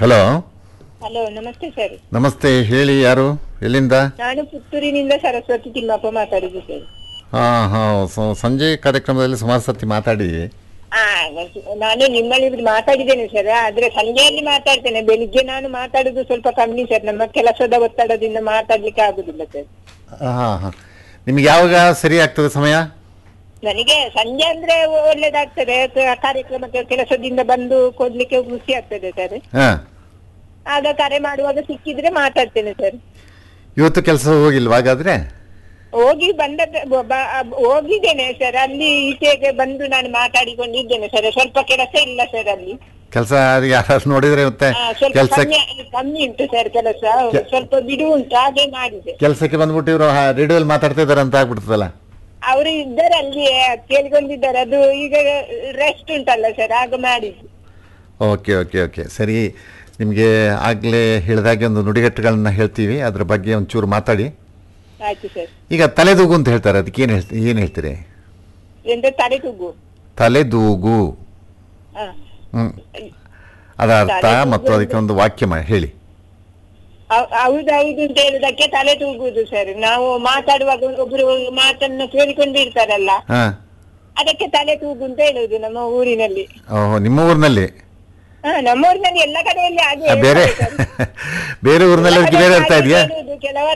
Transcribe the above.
Hello hello ನಮಸ್ತೆ sir ನಮಸ್ತೆ ಹೇಳಿ ಯಾರು ಎಲ್ಲಿಂದ ನಾನು ಪುತ್ತೂರಿನಿಂದ ಸರಸ್ವತಿ ತಿಮ್ಮಪ್ಪ ಮಾತಾಡುದು ಸರ್ ಹಾಂ ಹಾಂ ಸಂಜೆ ಕಾರ್ಯಕ್ರಮದಲ್ಲಿ ಸುಮಾರು ಸರ್ತಿ ಮಾತಾಡಿದ್ವಿ ಆ ನಾನು ನಿಮ್ಮಲ್ಲಿ ಇವ್ರು ಮಾತಾಡಿದ್ದೇನೆ ಸರ್ ಆದ್ರೆ ಸಂಜೆಯಲ್ಲಿ ಮಾತಾಡ್ತೇನೆ ಬೆಳಿಗ್ಗೆ ನಾನು ಮಾತಾಡುದು ಸ್ವಲ್ಪ ಕಮ್ಮಿ ಸರ್ ನಮ್ಮ ಕೆಲಸದ ಒತ್ತಡದಿಂದ ಮಾತಾಡ್ಲಿಕ್ಕೆ ಆಗುದಿಲ್ಲ ಸರ್ ಹಾಂ ಹಾಂ ನಿಮ್ಗೆ ಯಾವಾಗ ಸರಿ ಆಗ್ತದೆ ಸಮಯ ನನಗೆ ಸಂಜೆ ಅಂದ್ರೆ ಒಳ್ಳೇದಾಗ್ತದೆ ಕ- ಕಾರ್ಯಕ್ರಮಕ್ಕೆ ಕೆಲಸದಿಂದ ಬಂದು ಕೊಡ್ಲಿಕ್ಕೆ ಖುಷಿ ಆಗ್ತದೆ ಸರ್ ಹಾಂ ಆಗ ಕರೆ ಮಾಡುವಾಗ ಸಿಕ್ಕಿದ್ರೆ ಮಾತಾಡ್ತೇನೆ ಸರ್ ಇವತ್ತು ಕೆಲಸ ಹೋಗಿಲ್ವಾ ಹಾಗಾದ್ರೆ ಹೋಗಿ ಬಂದ ಬ- ಹೋಗಿದ್ದೇನೆ ಸರ್ ಅಲ್ಲಿ ಈಚೆಗೆ ಬಂದು ನಾನು ಮಾತಾಡಿಕೊಂಡಿದ್ದೇನೆ ಸರ್ ಸ್ವಲ್ಪ ಕೆಲಸ ಇಲ್ಲ ಸರ್ ಅಲ್ಲಿ ಕೆಲಸ ಯಾರು ನೋಡಿದ್ರೆ ಮತ್ತೆ ಆ, ಸ್ವಲ್ಪ ಕೆಲಸ ಕಮ್ಮಿ ಕಮ್ಮಿ ಉಂಟು ಸರ್ ಕೆಲಸ ಸ್ವಲ್ಪ ಬಿಡು ಉಂಟು ಹಾಗೆ ಮಾಡಿದೆ ಕೆಲಸಕ್ಕೆ ಬಂದ್ಬಿಟ್ಟು ಇವರು ರೇಡಿಯೋದಲ್ಲಿ ಮಾತಾಡ್ತಾ ಇದ್ದಾರೆ ಅಂತ ಆಗ್ಬಿಡ್ತದಲ್ಲ ಅವರು ಇದ್ದಾರೆ ಅಲ್ಲಿ ಕೇಳಿಕೊಂಡಿದ್ದಾರೆ ಅದು ಈಗ ರೆಸ್ಟ್ ಉಂಟಲ್ಲ ಸರ್ ಆಗ ಮಾಡಿದ್ದು ಓಕೆ ಓಕೆ ಓಕೆ ಸರಿ ನಿಮಗೆ ಆಗಲೇ ಹೇಳಿದಾಗೆ ಒಂದು ನುಡಿಗಟ್ಟುಗಳನ್ನ ಹೇಳ್ತೀವಿ ಅದ್ರ ಬಗ್ಗೆ ಒಂಚೂರು ಮಾತಾಡಿ ಆಯ್ತು ಸರ್ ಈಗ ತಲೆದೂಗು ಅಂತ ಹೇಳ್ತಾರೆ ಅದಕ್ಕೆ ಏನು ಹೇಳ್ತಿ ಏನು ಹೇಳ್ತೀರಿ ಎಂತ ತಲೆ ತೂಗು ತಲೆದೂಗು ಹ. ಹ್ಮ್ ಅದರ ಅರ್ಥ ತಲೆದೂಗು ಮತ್ತು ಅದಕ್ಕೆ ಒಂದು ವಾಕ್ಯ ಮಾಡಿ ಹೇಳಿ ಹೌ- ಹೌದೌದು ಅಂತ ಹೇಳುದಕ್ಕೆ ತಲೆ ತೂಗುದು ಸರ್ ನಾವು ಮಾತಾಡುವಾಗ ಒಬ್ರು ಮಾತನ್ನು ಕೇಳಿಕೊಂಡಿರ್ತಾರಲ್ಲ ಹಾಂ ಅದಕ್ಕೆ ತಲೆ ತೂಗು ಅಂತ ಹೇಳುದು ನಮ್ಮ ಊರಿನಲ್ಲಿ ಓಹೋ ನಿಮ್ಮ ಊರಿನಲ್ಲಿ ಹ ನಮ್ಮ ಊರಿನಲ್ಲಿ ಎಲ್ಲ ಕಡೆಯಲ್ಲಿ ಹಾಗೆ ಆ, ಬೇರೆ ಹೇಳ್ತಾರೆ ಸರ್. ಬೇರೆ ಊರಿನಲ್ಲಿ ಅದಕ್ಕೆ ಬೇರೆ ಅರ್ಥ ಇದೆಯಾ ಹೇಳುದು, ಕೆಲವರು